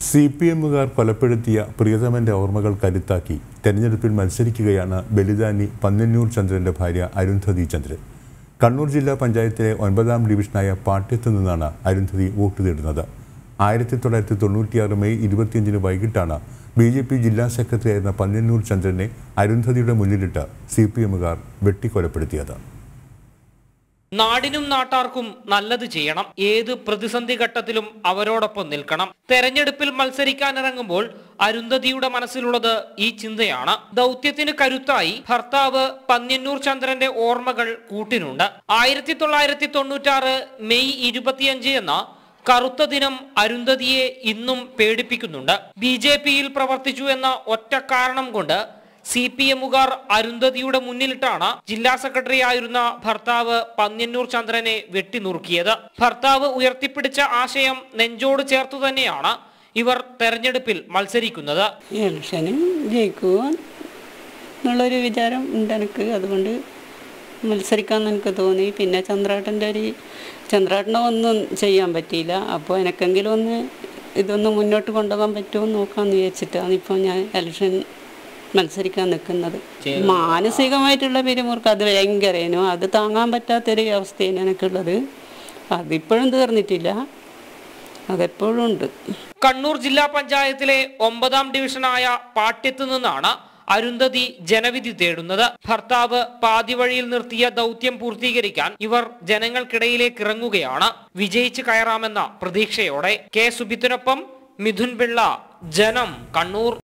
C P എമ്മുകാർ കൊലപ്പെടുത്തിയ പ്രിയതമന്റെ ഓർമ്മകൾ കരുത്താക്കി തെരഞ്ഞെടുപ്പിൽ മത്സരിക്കുകയാണ് ബലിദാനി പന്നന്നൂർ ചന്ദ്രന്റെ ഭാര്യ അരുന്ധതി ചന്ദ്രൻ കണ്ണൂർ ജില്ലാ പഞ്ചായത്തിലെ ഒൻപതാം ഡിവിഷനായ പാട്യത്തു നിന്നാണ് അരുന്ധതി വോട്ട് തേടുന്നത് ആയിരത്തി തൊള്ളായിരത്തി തൊണ്ണൂറ്റിയാറ് മെയ് ഇരുപത്തിയഞ്ചിന് വൈകിട്ടാണ് ബി ജെ പി ജില്ലാ സെക്രട്ടറി ആയിരുന്ന പന്നന്നൂർ ചന്ദ്രനെ അരുന്ധതിയുടെ മുന്നിലിട്ട് സി പി എമ്മുകാർ വെട്ടിക്കൊലപ്പെടുത്തിയത് നാടിനും നാട്ടാർക്കും നല്ലത് ചെയ്യണം ഏത് പ്രതിസന്ധി ഘട്ടത്തിലും അവരോടൊപ്പം നിൽക്കണം തെരഞ്ഞെടുപ്പിൽ മത്സരിക്കാനിറങ്ങുമ്പോൾ അരുന്ധതിയുടെ മനസ്സിലുള്ളത് ഈ ചിന്തയാണ് ദൗത്യത്തിന് കരുത്തായി ഭർത്താവ് പന്ന്യന്നൂർ ചന്ദ്രന്റെ ഓർമ്മകൾ കൂട്ടിനുണ്ട് ആയിരത്തി തൊള്ളായിരത്തി തൊണ്ണൂറ്റാറ് മെയ് ഇരുപത്തിയഞ്ച് എന്ന കറുത്ത ദിനം അരുന്ധതിയെ ഇന്നും പേടിപ്പിക്കുന്നുണ്ട് ബി ജെ പിയിൽ പ്രവർത്തിച്ചു എന്ന ഒറ്റ കാരണം കൊണ്ട് സി പി എമ്മുകാർ അരുന്ധതിയുടെ മുന്നിലിട്ടാണ് ജില്ലാ സെക്രട്ടറി ആയിരുന്ന ഭർത്താവ് പന്ന്യന്നൂർ ചന്ദ്രനെ വെട്ടിനുറുക്കിയത് ഭർത്താവ് ഉയർത്തിപ്പിടിച്ച ആശയം നെഞ്ചോട് ചേർത്തു തന്നെയാണ് ഇവർ തെരഞ്ഞെടുപ്പിൽ മത്സരിക്കുന്നത് ഇലക്ഷനും ജയിക്കുക എന്നുള്ളൊരു വിചാരം ഉണ്ട് എനിക്ക് അതുകൊണ്ട് മത്സരിക്കാമെന്ന് എനിക്ക് തോന്നി പിന്നെ ചന്ദ്രാട്ടൻ്റെ ഒരു ചന്ദ്രാട്ടനെ ഒന്നും ചെയ്യാൻ പറ്റിയില്ല അപ്പോൾ എനിക്കെങ്കിലും ഒന്ന് ഇതൊന്ന് മുന്നോട്ട് കൊണ്ടുപോകാൻ പറ്റുമോ എന്ന് നോക്കാമെന്ന് വിചാരിച്ചിട്ടാണ് ഇപ്പോൾ ഞാൻ ഇലക്ഷൻ മത്സരിക്കാൻ നിൽക്കുന്നത് മാനസികമായിട്ടുള്ള പിരിമുറുക്ക് അത് ഭയങ്കരേനു അത് താങ്ങാൻ പറ്റാത്തൊരു അവസ്ഥയാണ് എനിക്കുള്ളത് അതിപ്പോഴും തീർന്നിട്ടില്ല അതെപ്പോഴും ഉണ്ട് കണ്ണൂർ ജില്ലാ പഞ്ചായത്തിലെ ഒമ്പതാം ഡിവിഷനായ പാട്യത്ത് നിന്നാണ് അരുന്ധതി ജനവിധി തേടുന്നത് ഭർത്താവ് പാതിവഴിയിൽ നിർത്തിയ ദൗത്യം പൂർത്തീകരിക്കാൻ ഇവർ ജനങ്ങൾക്കിടയിലേക്ക് ഇറങ്ങുകയാണ് വിജയിച്ച് കയറാമെന്ന പ്രതീക്ഷയോടെ കെ സുബിത്തിനൊപ്പം മിഥുൻ പിള്ള ജനം കണ്ണൂർ